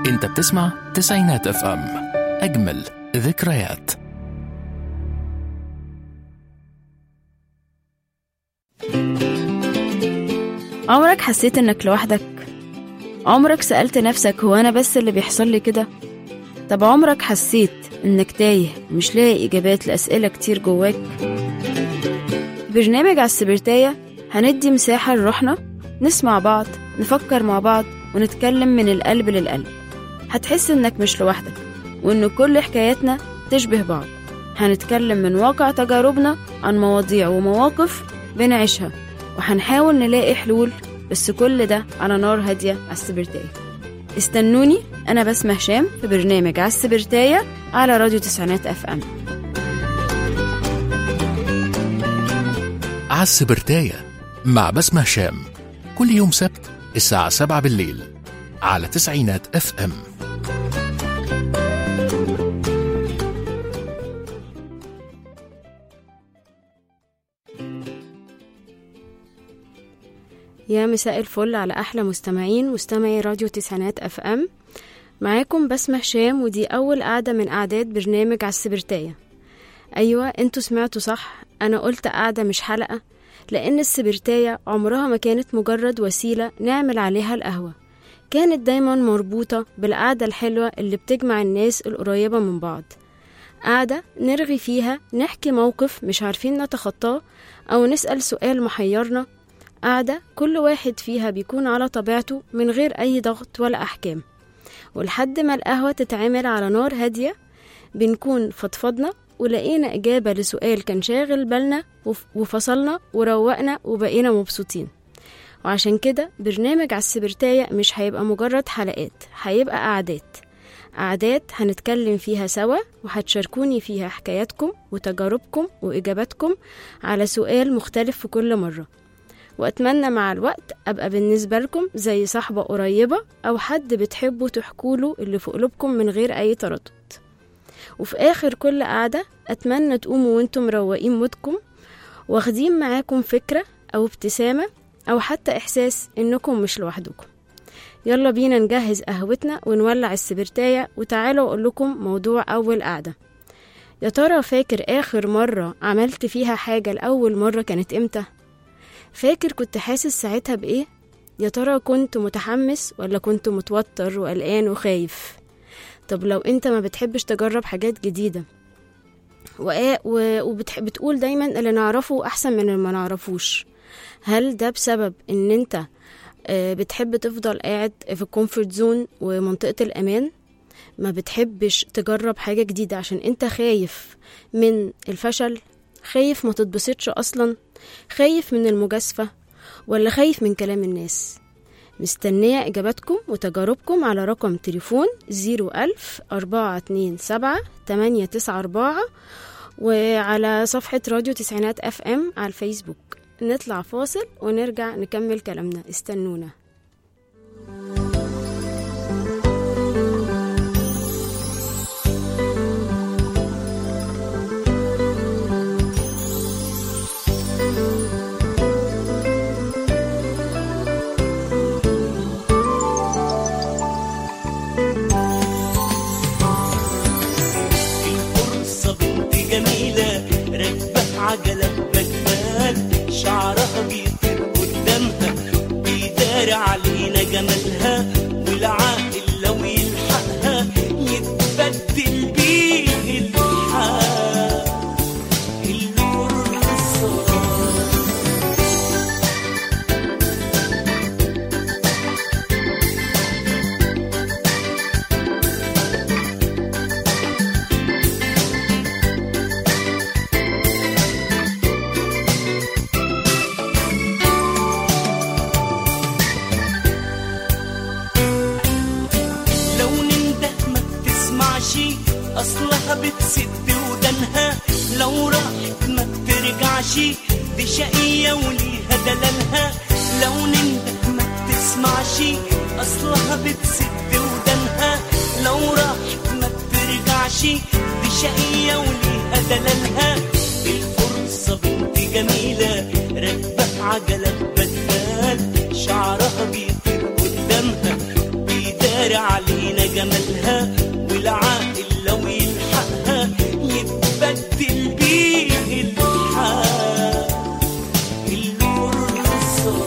انت بتسمع تسعينات اف ام اجمل ذكريات عمرك حسيت انك لوحدك عمرك سألت نفسك هو انا بس اللي بيحصل لي كده طب عمرك حسيت انك تايه مش لاقي اجابات لأسئلة كتير جواك برنامج على السبرتاية هندي مساحة لروحنا نسمع بعض نفكر مع بعض ونتكلم من القلب للقلب هتحس انك مش لوحدك وان كل حكاياتنا تشبه بعض هنتكلم من واقع تجاربنا عن مواضيع ومواقف بنعيشها وهنحاول نلاقي حلول بس كل ده على نار هادية على السبرتاية استنوني أنا بسمة هشام في برنامج على السبرتاية على راديو تسعينات أف أم على السبرتاية مع بسمة هشام كل يوم سبت الساعة 7 بالليل على تسعينات اف ام يا مساء الفل على أحلى مستمعين مستمعي راديو تسعينات أف أم معاكم بسمة هشام ودي أول قعدة من أعداد برنامج على السبرتاية أيوة انتوا سمعتوا صح أنا قلت قعدة مش حلقة لأن السبرتاية عمرها ما كانت مجرد وسيلة نعمل عليها القهوة كانت دايما مربوطة بالقعدة الحلوة اللي بتجمع الناس القريبة من بعض قعدة نرغي فيها نحكي موقف مش عارفين نتخطاه أو نسأل سؤال محيرنا قاعدة كل واحد فيها بيكون على طبيعته من غير أي ضغط ولا أحكام ولحد ما القهوة تتعمل على نار هادية بنكون فضفضنا ولقينا إجابة لسؤال كان شاغل بالنا وف- وفصلنا وروقنا وبقينا مبسوطين وعشان كده برنامج على السبرتاية مش هيبقى مجرد حلقات هيبقى قعدات قعدات هنتكلم فيها سوا وهتشاركوني فيها حكاياتكم وتجاربكم وإجاباتكم على سؤال مختلف في كل مرة وأتمنى مع الوقت أبقى بالنسبة لكم زي صاحبة قريبة أو حد بتحبوا تحكوله اللي في قلوبكم من غير أي تردد وفي آخر كل قعدة أتمنى تقوموا وانتم مروقين مودكم واخدين معاكم فكرة أو ابتسامة أو حتى إحساس إنكم مش لوحدكم يلا بينا نجهز قهوتنا ونولع السبرتاية وتعالوا أقول لكم موضوع أول قعدة يا ترى فاكر آخر مرة عملت فيها حاجة لأول مرة كانت إمتى؟ فاكر كنت حاسس ساعتها بإيه؟ يا ترى كنت متحمس ولا كنت متوتر وقلقان وخايف؟ طب لو انت ما بتحبش تجرب حاجات جديدة وبتقول دايما اللي نعرفه أحسن من اللي ما نعرفوش هل ده بسبب ان انت آه، بتحب تفضل قاعد في الكومفورت زون ومنطقة الأمان ما بتحبش تجرب حاجة جديدة عشان انت خايف من الفشل خايف ما تتبسطش أصلا خايف من المجازفة ولا خايف من كلام الناس مستنية إجاباتكم وتجاربكم على رقم تليفون 01000 427 894 وعلى صفحة راديو تسعينات اف ام على الفيسبوك نطلع فاصل ونرجع نكمل كلامنا استنونا الفرصة بنت جميلة راكبة عجلة بجمال شعرها بيطير قدامها بيداري علينا جمالها والعاقل لو يلحقها يتبدل بيه الحال الفرصة لو ننده ما بتسمعش اصلها بتسد ودانها لو راحت ما بترجعش دي شقية وليها دلالها لو ننده ما بتسمعش اصلها بتسد ودانها لو راحت ما بترجعش دي شقية وليها دلالها الفرصة بنت جميلة راكبة عجلة بجمال شعرها بيطير قدامها بيداري علينا جمالها والعاقل لو يلحقها يتبدل بيه الحال الفرصة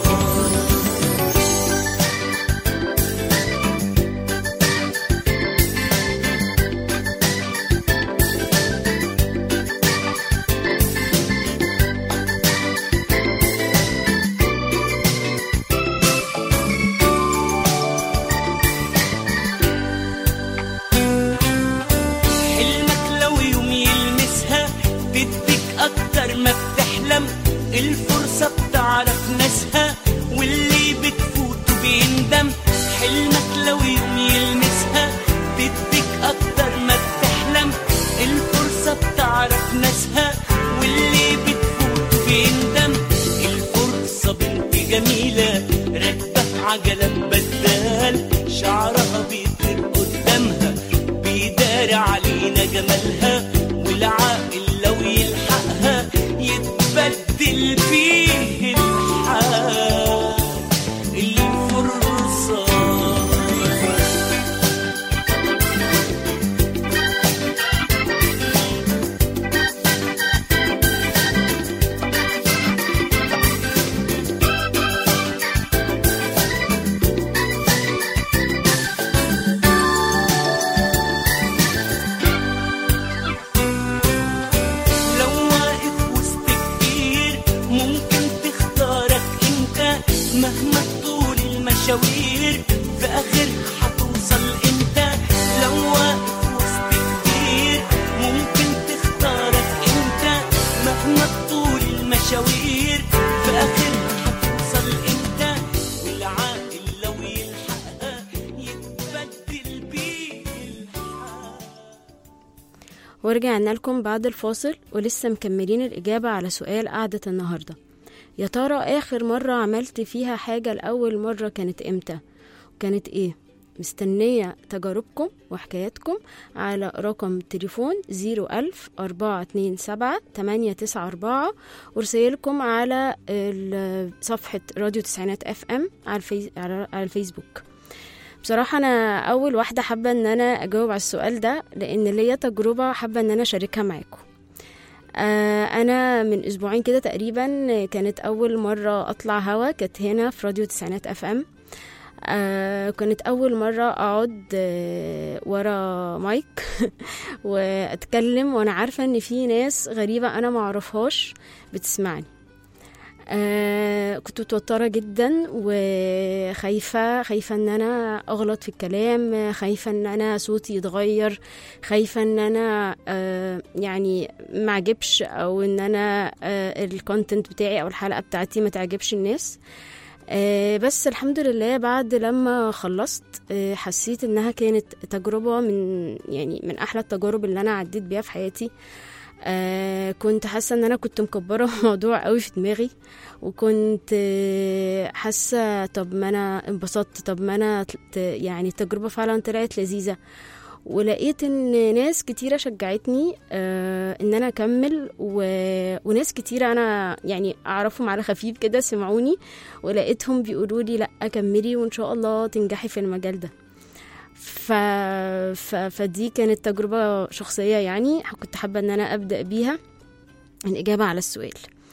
حلمك لو يوم يلمسها تديك اكتر ما بتحلم الفرصة بتعرف ناسها واللي بتفوت بيندم حلمك لو يوم يلمسها تديك اكتر ما بتحلم الفرصة بتعرف ناسها واللي بتفوت بيندم الفرصة بنت جميلة راكبة عجلة بدال شعرها بيطير قدامها بيدار علينا جمالها والعاقل لو يلحقها يتبدل فيه الحال الفرصة لو واقف وسط كتير ممكن تختارك انت مهما طول المشاوير في اخرها هتوصل انت لو واقف وسط كتير ممكن تختارك انت مهما طول المشاوير في اخرها هتوصل انت والعاقل لو يلحقها يتبدل بيه الحال ورجعنا لكم بعد الفاصل ولسه مكملين الإجابة على سؤال قعدة النهاردة يا ترى آخر مرة عملت فيها حاجة لأول مرة كانت إمتى؟ وكانت إيه؟ مستنية تجاربكم وحكاياتكم على رقم تليفون زيرو ألف أربعة اتنين سبعة تمانية تسعة أربعة ورسايلكم على ال- صفحة راديو تسعينات اف ام على, الفيس على على الفيسبوك بصراحة أنا أول واحدة حابة إن أنا أجاوب على السؤال ده لأن ليا تجربة حابة إن أنا أشاركها معاكم آه، أنا من أسبوعين كده تقريبا كانت أول مرة أطلع هوا كانت هنا في راديو تسعينات أف أم آه كانت أول مرة أقعد آه ورا مايك وأتكلم وأنا عارفة إن في ناس غريبة أنا معرفهاش بتسمعني آه كنت متوترة جدا وخايفة خايفة ان انا اغلط في الكلام خايفة ان انا صوتي يتغير خايفة ان انا آه يعني ما عجبش او ان انا آه الكونتنت بتاعي او الحلقة بتاعتي ما تعجبش الناس آه بس الحمد لله بعد لما خلصت آه حسيت انها كانت تجربة من يعني من احلى التجارب اللي انا عديت بيها في حياتي آه كنت حاسه ان انا كنت مكبره الموضوع قوي في دماغي وكنت آه، حاسه طب ما انا انبسطت طب ما انا ت- يعني التجربه فعلا طلعت لذيذه ولقيت ان ناس كتيره شجعتني آه ان انا اكمل و... وناس كتيره انا يعني اعرفهم على خفيف كده سمعوني ولقيتهم بيقولوا لي لا كملي وان شاء الله تنجحي في المجال ده ف... ف... فدي كانت تجربة شخصية يعني كنت حابة ان انا ابدأ بيها الإجابة على السؤال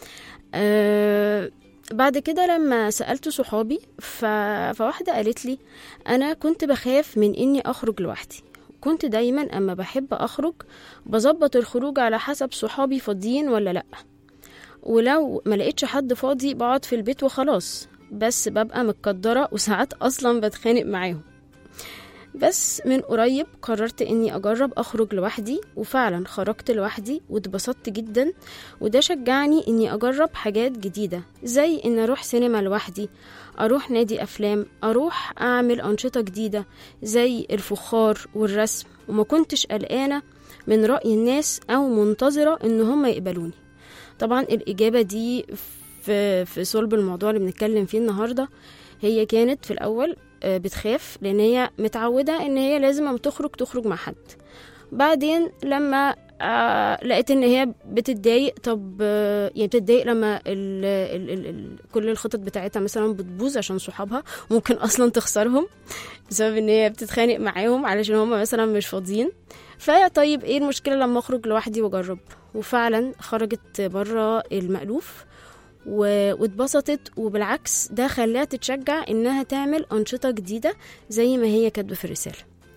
أه بعد كده لما سألت صحابي ف... فواحدة قالت لي أنا كنت بخاف من إني أخرج لوحدي كنت دايما أما بحب أخرج بظبط الخروج على حسب صحابي فاضيين ولا لأ ولو ما لقيتش حد فاضي بقعد في البيت وخلاص بس ببقى متقدرة وساعات أصلا بتخانق معاهم بس من قريب قررت اني اجرب اخرج لوحدي وفعلا خرجت لوحدي واتبسطت جدا وده شجعني اني اجرب حاجات جديدة زي ان اروح سينما لوحدي اروح نادي افلام اروح اعمل انشطة جديدة زي الفخار والرسم وما كنتش قلقانة من رأي الناس او منتظرة ان هم يقبلوني طبعا الاجابة دي في في صلب الموضوع اللي بنتكلم فيه النهارده هي كانت في الاول آه، بتخاف لان هي متعوده ان هي لازم اما تخرج تخرج مع حد بعدين لما آه لقيت ان هي بتتضايق طب آه، يعني بتتضايق لما ال ال ال ال كل الخطط بتاعتها مثلا بتبوظ عشان صحابها ممكن اصلا تخسرهم بسبب ان هي بتتخانق معاهم علشان هم مثلا مش فاضيين فطيب ايه المشكله لما اخرج لوحدي واجرب وفعلا خرجت بره المألوف و- واتبسطت وبالعكس ده خلاها تتشجع انها تعمل انشطه جديده زي ما هي كاتبه في الرساله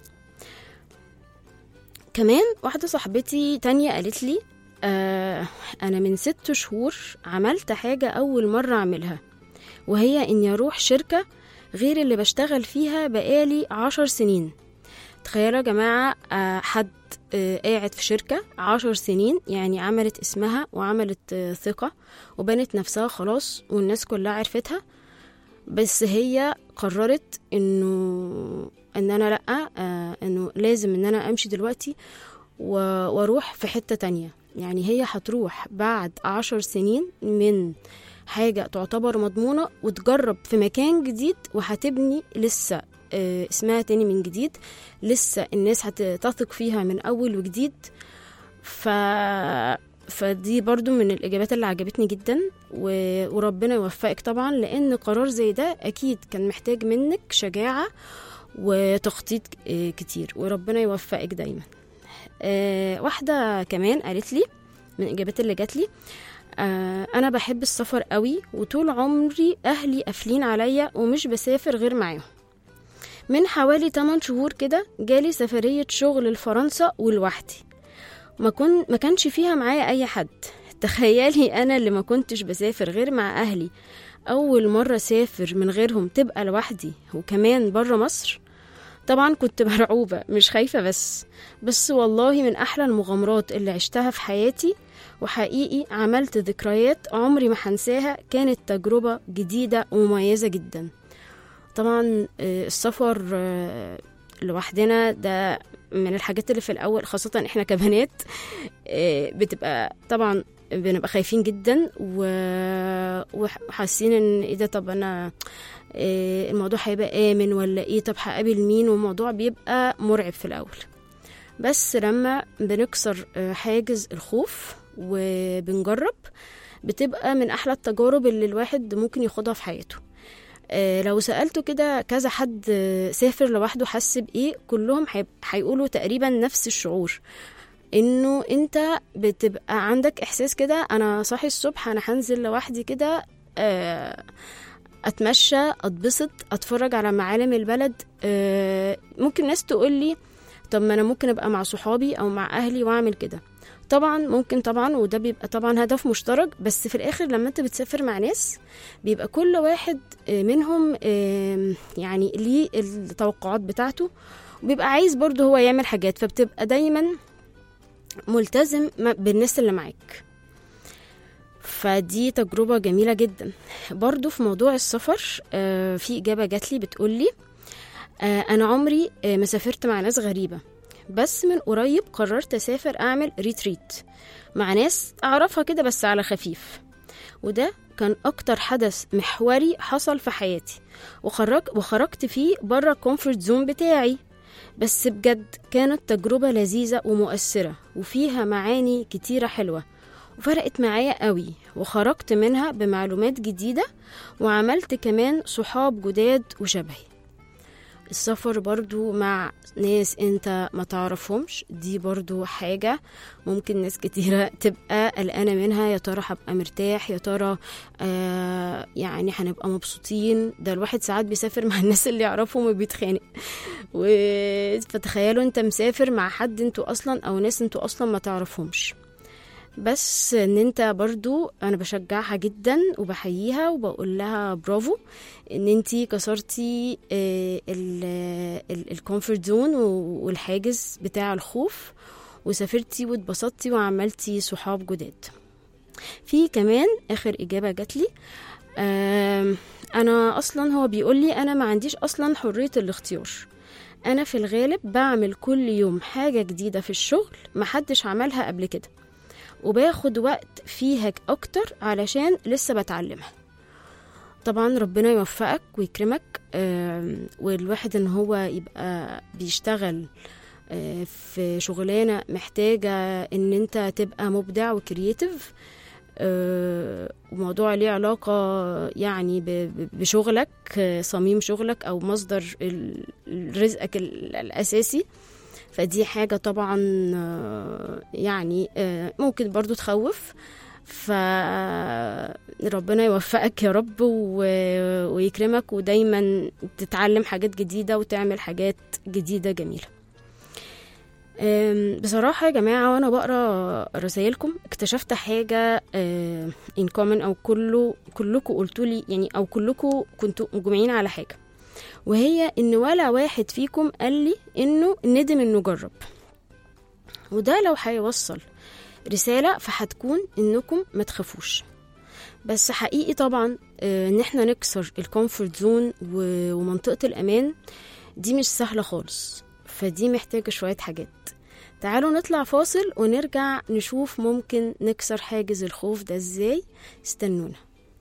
كمان واحده صاحبتي تانية قالت لي آه انا من ست شهور عملت حاجه اول مره اعملها وهي اني اروح شركه غير اللي بشتغل فيها بقالي عشر سنين تخيلوا يا جماعة آه، حد آه، قاعد في شركة عشر سنين يعني عملت اسمها وعملت آه، ثقة وبنت نفسها خلاص والناس كلها عرفتها بس هي قررت انه ان انا لا آه، انه لازم ان انا امشي دلوقتي و- واروح في حتة تانية يعني هي هتروح بعد عشر سنين من حاجة تعتبر مضمونة وتجرب في مكان جديد وهتبني لسه آه، اسمها تاني من جديد لسه الناس هتثق فيها من أول وجديد ف فدي برضو من الإجابات اللي عجبتني جدا و... وربنا يوفقك طبعا لأن قرار زي ده أكيد كان محتاج منك شجاعة وتخطيط آه، كتير وربنا يوفقك دايما آه، واحدة كمان قالت لي من الإجابات اللي جات لي آه، أنا بحب السفر قوي وطول عمري أهلي قافلين عليا ومش بسافر غير معاهم من حوالي 8 شهور كده جالي سفرية شغل لفرنسا ولوحدي ما, كن ما كانش فيها معايا أي حد تخيلي أنا اللي ما كنتش بسافر غير مع أهلي أول مرة سافر من غيرهم تبقى لوحدي وكمان برا مصر طبعا كنت مرعوبة مش خايفة بس بس والله من أحلى المغامرات اللي عشتها في حياتي وحقيقي عملت ذكريات عمري ما هنساها كانت تجربة جديدة ومميزة جدا طبعا آه، السفر آه، لوحدنا ده من الحاجات اللي في الأول خاصة إحنا كبنات آه، بتبقى طبعا بنبقى خايفين جدا و- وحاسين ان ايه ده طب انا إيه الموضوع هيبقى امن ولا ايه طب هقابل مين والموضوع بيبقى مرعب في الاول بس لما بنكسر آه، حاجز الخوف وبنجرب بتبقى من احلى التجارب اللي الواحد ممكن ياخدها في حياته آه، لو سألته كده كذا حد آه، سافر لوحده حس بإيه كلهم هيب- هيقولوا تقريبا نفس الشعور انه انت بتبقى عندك احساس كده انا صاحي الصبح انا هنزل لوحدي كده آه، اتمشى اتبسط اتفرج على معالم البلد آه، ممكن ناس تقول لي طب ما انا ممكن ابقى مع صحابي او مع اهلي واعمل كده طبعا ممكن طبعا وده بيبقى طبعا هدف مشترك بس في الاخر لما انت بتسافر مع ناس بيبقى كل واحد آه، منهم آه، يعني ليه التوقعات بتاعته وبيبقى عايز برضه هو يعمل حاجات فبتبقى دايما ملتزم ما- بالناس اللي معاك فدي تجربة جميلة جدا برضو في موضوع السفر آه، في إجابة جات لي بتقولي آه، أنا عمري آه، ما سافرت مع ناس غريبة بس من قريب قررت أسافر أعمل ريتريت مع ناس أعرفها كده بس على خفيف وده كان أكتر حدث محوري حصل في حياتي وخرج وخرجت فيه بره الكومفورت زون بتاعي بس بجد كانت تجربة لذيذة ومؤثرة وفيها معاني كتيرة حلوة وفرقت معايا قوي وخرجت منها بمعلومات جديدة وعملت كمان صحاب جداد وشبهي السفر برضو مع ناس انت ما تعرفهمش دي برضو حاجة ممكن ناس كتيرة تبقى قلقانة منها يا ترى هبقى مرتاح يا ترى آه يعني هنبقى مبسوطين ده الواحد ساعات بيسافر مع الناس اللي يعرفهم وبيتخانق و... فتخيلوا انت مسافر مع حد انتوا اصلا او ناس انتوا اصلا ما تعرفهمش بس ان انت برضو انا بشجعها جدا وبحييها وبقول لها برافو ان انتي كسرتي الكومفورت زون والحاجز بتاع الخوف وسافرتي واتبسطتي وعملتي صحاب جداد في كمان اخر اجابه جات لي آم، انا اصلا هو بيقول لي انا ما عنديش اصلا حريه الاختيار انا في الغالب بعمل كل يوم حاجه جديده في الشغل محدش عملها قبل كده وباخد وقت فيها اكتر علشان لسه بتعلمها طبعا ربنا يوفقك ويكرمك آم، والواحد ان هو يبقى بيشتغل آه، في شغلانة محتاجة ان انت تبقى مبدع وكرييتيف آه، وموضوع ليه علاقة يعني ب- ب- بشغلك آه، صميم شغلك أو مصدر ال- رزقك ال- الأساسي فدي حاجة طبعا آه، يعني آه، ممكن برضو تخوف فربنا يوفقك يا رب و- ويكرمك ودايما تتعلم حاجات جديدة وتعمل حاجات جديدة جميلة أم، بصراحة يا جماعة وأنا بقرا رسايلكم اكتشفت حاجة ان كومن أو كله كلكم قلتوا لي يعني أو كلكم كنتوا مجمعين على حاجة وهي إن ولا واحد فيكم قال لي إنه ندم إنه جرب وده لو هيوصل رسالة فهتكون إنكم ما تخافوش بس حقيقي طبعا آه، إن احنا نكسر الكومفورت زون ومنطقة الأمان دي مش سهلة خالص فدي محتاجة شوية حاجات تعالوا نطلع فاصل ونرجع نشوف ممكن نكسر حاجز الخوف ده ازاي استنونا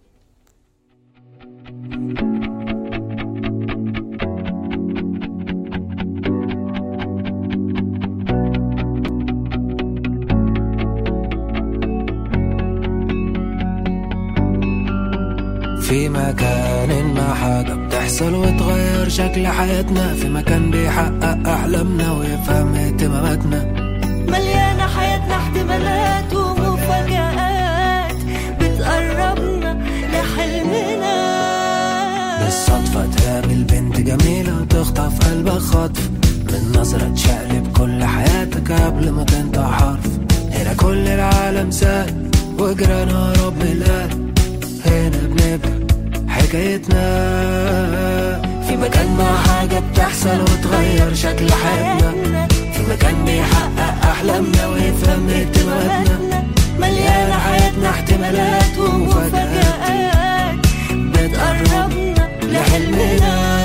في مكان ما حاجة بتحصل وتغير شكل حياتنا في مكان بيحقق أحلامنا ويفهم اهتماماتنا مليانة حياتنا احتمالات ومفاجآت بتقربنا لحلمنا بالصدفة تقابل بنت جميلة وتخطف قلبك خطف من نظرة تشقلب كل حياتك قبل ما تنطق حرف هنا كل العالم سهل وجرانا رب القلب هنا بنبدأ حكايتنا في مكان ما حاجة بتحصل وتغير شكل حياتنا في مكان بيحقق أحلامنا ويفهم اهتماماتنا مليانة حياتنا احتمالات ومفاجآت مفاجآت بتقربنا لحلمنا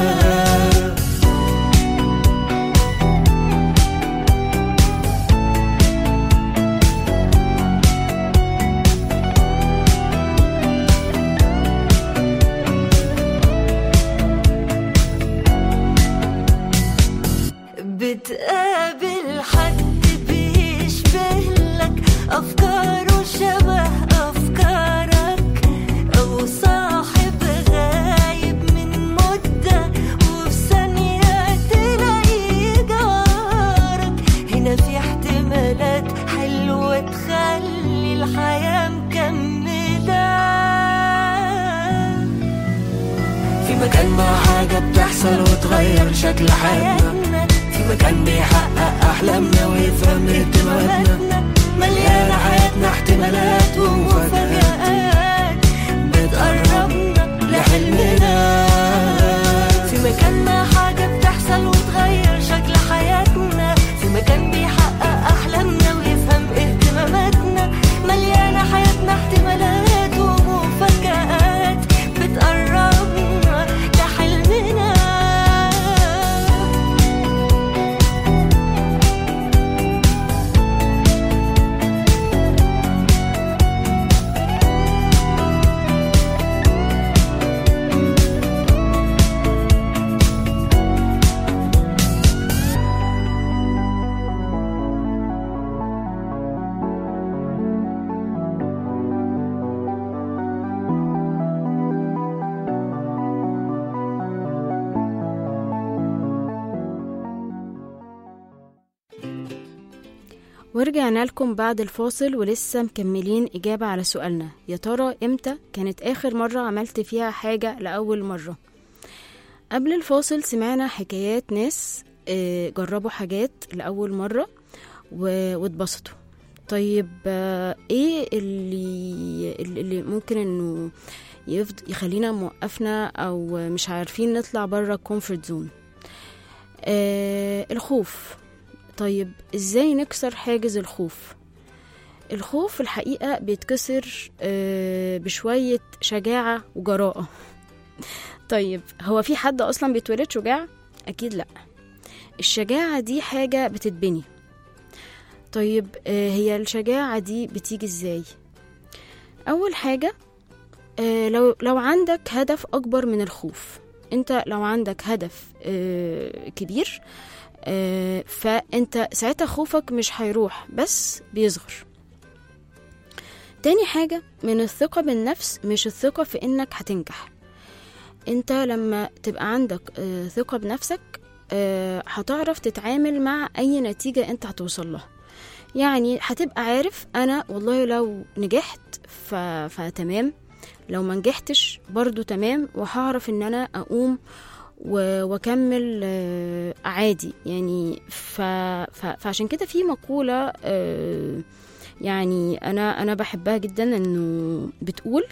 بتقابل حد بيشبه لك أفكاره شبه أفكارك أو صاحب غايب من مدة وفي ثانية تلاقيه جارك هنا في احتمالات حلوة تخلي الحياة مكملة في مكان ما حاجة بتحصل وتغير شكل حياتنا في مكان بيحقق أحلامنا ويفهم اهتماماتنا مليانة حياتنا احتمالات ومفاجآت بتقربنا لحلمنا في مكان ما حاجة بتحصل وتغير شكل حياتنا في مكان بيحقق أحلامنا ويفهم اهتماماتنا مليانة حياتنا احتمالات ومفاجآت بتقربنا لحلمنا ورجعنا لكم بعد الفاصل ولسه مكملين إجابة على سؤالنا يا ترى إمتى كانت آخر مرة عملت فيها حاجة لأول مرة قبل الفاصل سمعنا حكايات ناس آه، جربوا حاجات لأول مرة و- واتبسطوا طيب آه، ايه اللي اللي ممكن انه يفض يخلينا موقفنا او مش عارفين نطلع بره الكومفورت زون آه الخوف طيب ازاي نكسر حاجز الخوف الخوف في الحقيقة بيتكسر آه، بشوية شجاعة وجراءة طيب هو في حد أصلا بيتولد شجاع؟ أكيد لأ الشجاعة دي حاجة بتتبني طيب آه، هي الشجاعة دي بتيجي ازاي؟ أول حاجة آه، لو لو عندك هدف أكبر من الخوف انت لو عندك هدف آه، كبير آه، فانت ساعتها خوفك مش هيروح بس بيصغر تاني حاجة من الثقة بالنفس مش الثقة في انك هتنجح انت لما تبقى عندك آه، ثقة بنفسك آه، هتعرف تتعامل مع اي نتيجة انت هتوصل لها يعني هتبقى عارف انا والله لو نجحت ف... فتمام لو ما نجحتش برضو تمام وهعرف ان انا اقوم و- واكمل آه، عادي يعني ف... ف... فعشان كده في مقولة آه، يعني انا انا بحبها جدا انه بتقول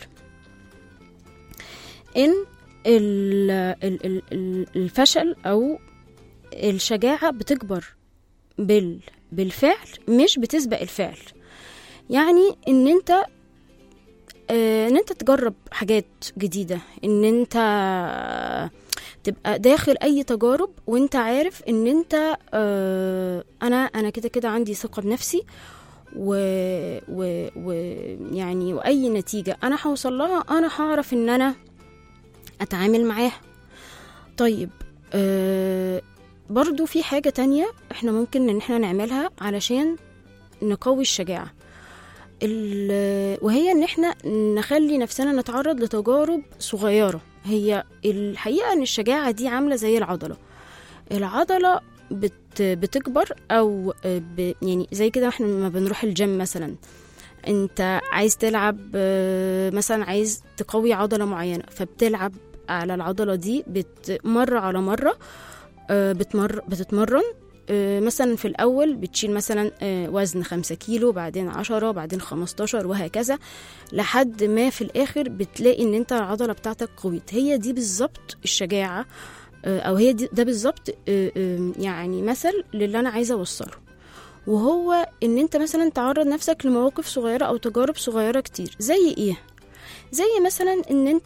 ان ال... ال... ال... ال- الفشل او الشجاعة بتكبر بال... بالفعل مش بتسبق الفعل يعني ان انت آه، ان انت تجرب حاجات جديدة ان انت تبقى داخل اي تجارب وانت عارف ان انت آه، انا انا كده كده عندي ثقة بنفسي و, و, و يعني واي نتيجة انا هوصل لها انا هعرف ان انا اتعامل معاها طيب آه برضو في حاجة تانية احنا ممكن ان احنا نعملها علشان نقوي الشجاعة ال- وهي ان احنا نخلي نفسنا نتعرض لتجارب صغيرة هي الحقيقة ان الشجاعة دي عاملة زي العضلة العضلة بت بتكبر او ب يعني زي كده احنا لما بنروح الجيم مثلا انت عايز تلعب آه، مثلا عايز تقوي عضلة معينة فبتلعب على العضلة دي بت مرة على مرة آه، بتمر بتتمرن آه، مثلا في الأول بتشيل مثلا آه، وزن خمسة كيلو بعدين عشرة بعدين خمستاشر وهكذا لحد ما في الآخر بتلاقي إن أنت العضلة بتاعتك قويت هي دي بالظبط الشجاعة آه، أو هي دي ده بالظبط آه، آه، يعني مثل للي أنا عايزة أوصله وهو إن أنت مثلا تعرض نفسك لمواقف صغيرة أو تجارب صغيرة كتير زي إيه؟ زي مثلا إن أنت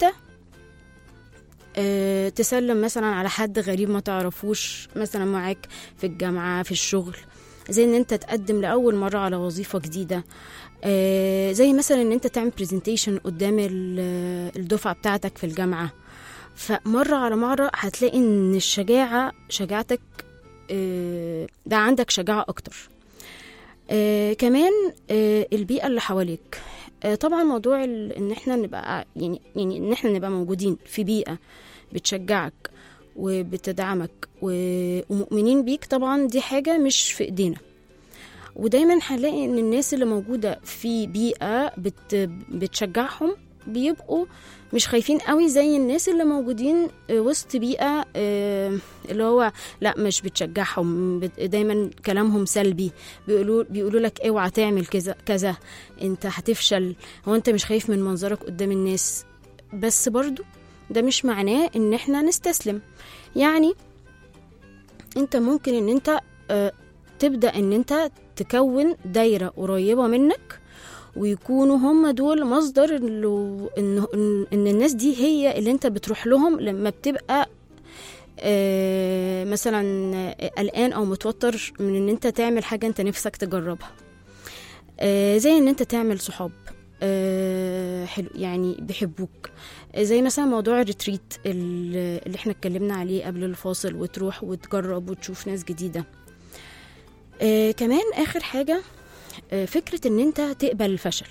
آه، تسلم مثلا على حد غريب ما تعرفوش مثلا معاك في الجامعة في الشغل زي ان انت تقدم لأول مرة على وظيفة جديدة آه، زي مثلا ان انت تعمل برزنتيشن قدام ال- الدفعة بتاعتك في الجامعة فمرة على مرة هتلاقي ان الشجاعة شجاعتك آه، ده عندك شجاعة اكتر آه، كمان آه، البيئة اللي حواليك آه، طبعا موضوع ال- ان احنا نبقى يعني يعني ان احنا نبقى موجودين في بيئة بتشجعك وبتدعمك و- ومؤمنين بيك طبعا دي حاجة مش في ايدينا ودايما هنلاقي ان الناس اللي موجودة في بيئة بت بتشجعهم بيبقوا مش خايفين قوي زي الناس اللي موجودين آه، وسط بيئة آه، اللي هو لا مش بتشجعهم بت- دايما كلامهم سلبي بيقولوا بيقولوا لك اوعى تعمل كذا كذا انت هتفشل هو انت مش خايف من منظرك قدام الناس بس برضو ده مش معناه ان احنا نستسلم يعني انت ممكن ان انت آه، تبدا ان انت تكون دايره قريبه منك ويكونوا هم دول مصدر اللي- ان ان إن الناس دي هي اللي انت بتروح لهم لما بتبقى آه، مثلا آه، قلقان او متوتر من ان انت تعمل حاجه انت نفسك تجربها آه، زي ان انت تعمل صحاب آه، حلو يعني بيحبوك آه، زي مثلا موضوع الريتريت ال- اللي احنا اتكلمنا عليه قبل الفاصل وتروح وتجرب وتشوف ناس جديدة آه كمان اخر حاجة آه فكرة ان انت تقبل الفشل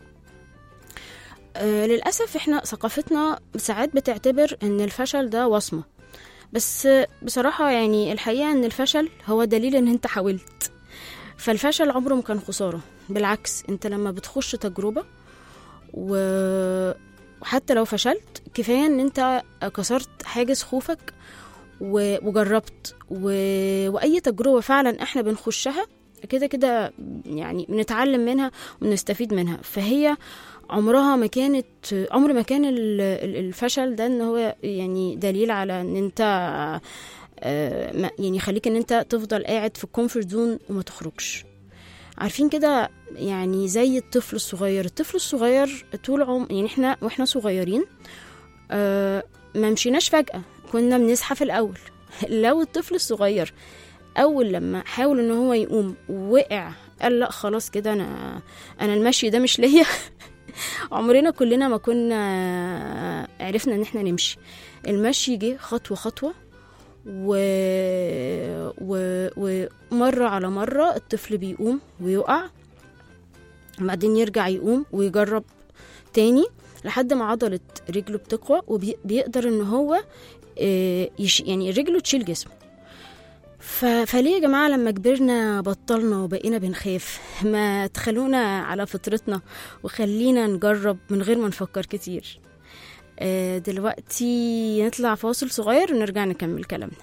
آه للأسف احنا ثقافتنا ساعات بتعتبر ان الفشل ده وصمة بس آه، بصراحة يعني الحقيقة ان الفشل هو دليل ان انت حاولت فالفشل عمره ما كان خسارة بالعكس انت لما بتخش تجربة و- وحتى لو فشلت كفاية ان انت كسرت حاجز خوفك و- وجربت و... واي تجربة فعلا احنا بنخشها كده كده يعني بنتعلم منها وبنستفيد منها فهي عمرها ما كانت عمر ما كان ال- ال- الفشل ده ان هو يعني دليل على ان انت آه، ما- يعني يخليك ان انت تفضل قاعد في الكومفورت زون وما تخرجش عارفين كده يعني زي الطفل الصغير الطفل الصغير طول عم يعني احنا واحنا صغيرين آه ما مشيناش فجأة كنا بنزحف الأول لو الطفل الصغير أول لما حاول إن هو يقوم ووقع قال لا خلاص كده أنا أنا المشي ده مش ليا عمرنا كلنا ما كنا عرفنا إن احنا نمشي المشي جه خطوة خطوة و... و... ومرة على مرة الطفل بيقوم ويقع بعدين يرجع يقوم ويجرب تاني لحد ما عضلة رجله بتقوى وبيقدر ان هو آه، يش... يعني رجله تشيل جسمه ف... فليه يا جماعة لما كبرنا بطلنا وبقينا بنخاف ما تخلونا على فطرتنا وخلينا نجرب من غير ما نفكر كتير آه، دلوقتي نطلع فاصل صغير ونرجع نكمل كلامنا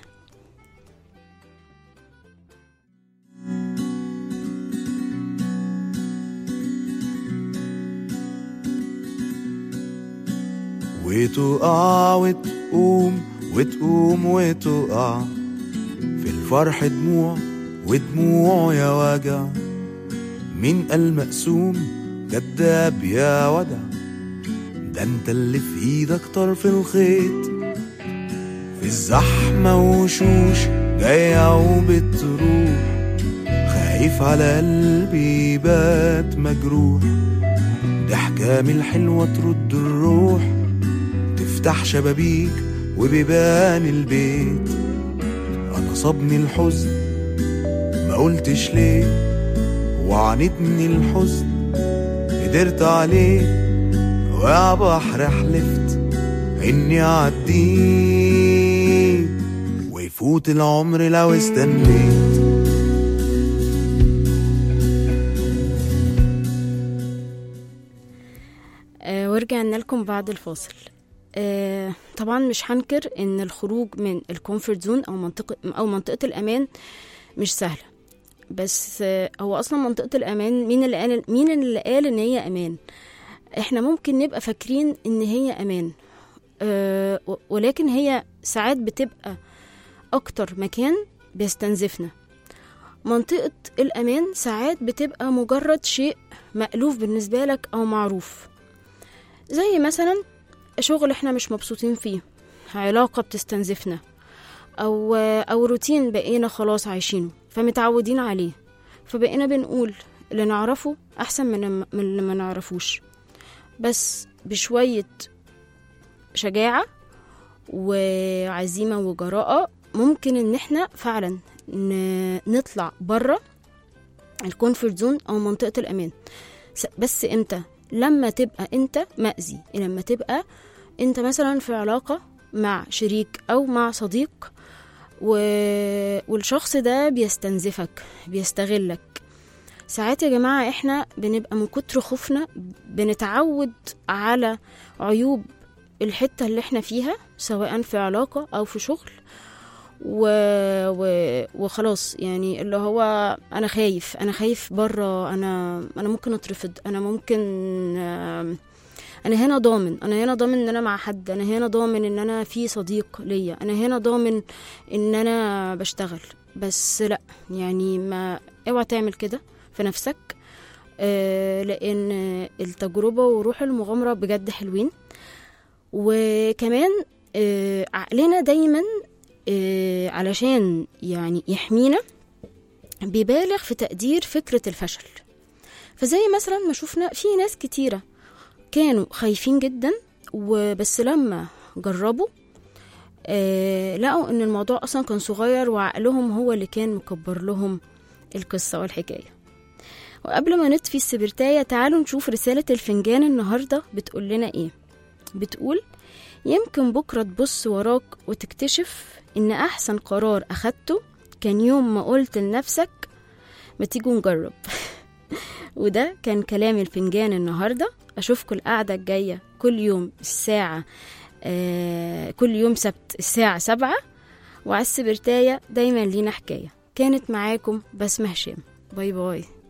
وتقع وتقوم وتقوم وتقع في الفرح دموع ودموع يا وجع مين قال مقسوم كداب يا ودع ده انت اللي في ايدك طرف الخيط في الزحمة وشوش جاية وبتروح خايف على قلبي بات مجروح ضحكة من الحلوة ترد الروح تفتح شبابيك وبيبان البيت انا صابني الحزن ما قلتش ليه وعانتني الحزن قدرت عليه ويا بحر حلفت اني اعديه ويفوت العمر لو استنيت آه، ورجعنا لكم بعد الفاصل آه، طبعا مش هنكر ان الخروج من الكومفورت زون او منطقه او منطقه الامان مش سهله بس آه، هو اصلا منطقه الامان مين اللي قال مين اللي قال ان هي امان احنا ممكن نبقى فاكرين ان هي امان آه، و- ولكن هي ساعات بتبقى اكتر مكان بيستنزفنا منطقة الأمان ساعات بتبقى مجرد شيء مألوف بالنسبة لك أو معروف زي مثلا شغل احنا مش مبسوطين فيه علاقة بتستنزفنا أو أو روتين بقينا خلاص عايشينه فمتعودين عليه فبقينا بنقول اللي نعرفه أحسن من من اللي ما نعرفوش بس بشوية شجاعة وعزيمة وجراءة ممكن ان احنا فعلا ن- نطلع بره الكونفورت زون او منطقة الامان س- بس امتى لما تبقى انت مأذي لما تبقى انت مثلا في علاقة مع شريك او مع صديق و... والشخص ده بيستنزفك بيستغلك ساعات يا جماعة احنا بنبقى من كتر خوفنا بنتعود على عيوب الحتة اللي احنا فيها سواء في علاقة أو في شغل و... و... وخلاص يعني اللي هو أنا خايف أنا خايف بره أنا أنا ممكن أترفض أنا ممكن آم، أنا هنا ضامن أنا هنا ضامن إن أنا مع حد أنا هنا ضامن إن أنا في صديق ليا أنا هنا ضامن إن أنا بشتغل بس لأ يعني ما اوعى تعمل كده في نفسك آه، لأن التجربة وروح المغامرة بجد حلوين وكمان آه، عقلنا دايما آه، علشان يعني يحمينا بيبالغ في تقدير فكرة الفشل فزي مثلا ما شفنا في ناس كتيرة كانوا خايفين جدا وبس لما جربوا آه لقوا ان الموضوع اصلا كان صغير وعقلهم هو اللي كان مكبر لهم القصة والحكاية وقبل ما نطفي السبرتاية تعالوا نشوف رسالة الفنجان النهاردة بتقول لنا ايه بتقول يمكن بكرة تبص وراك وتكتشف إن أحسن قرار أخدته كان يوم ما قلت لنفسك ما تيجوا نجرب وده كان كلام الفنجان النهاردة أشوفكم القعدة الجاية كل يوم الساعة آه كل يوم سبت الساعة سبعة وعلى السبرتاية دايما لينا حكاية كانت معاكم بسمة هشام باي باي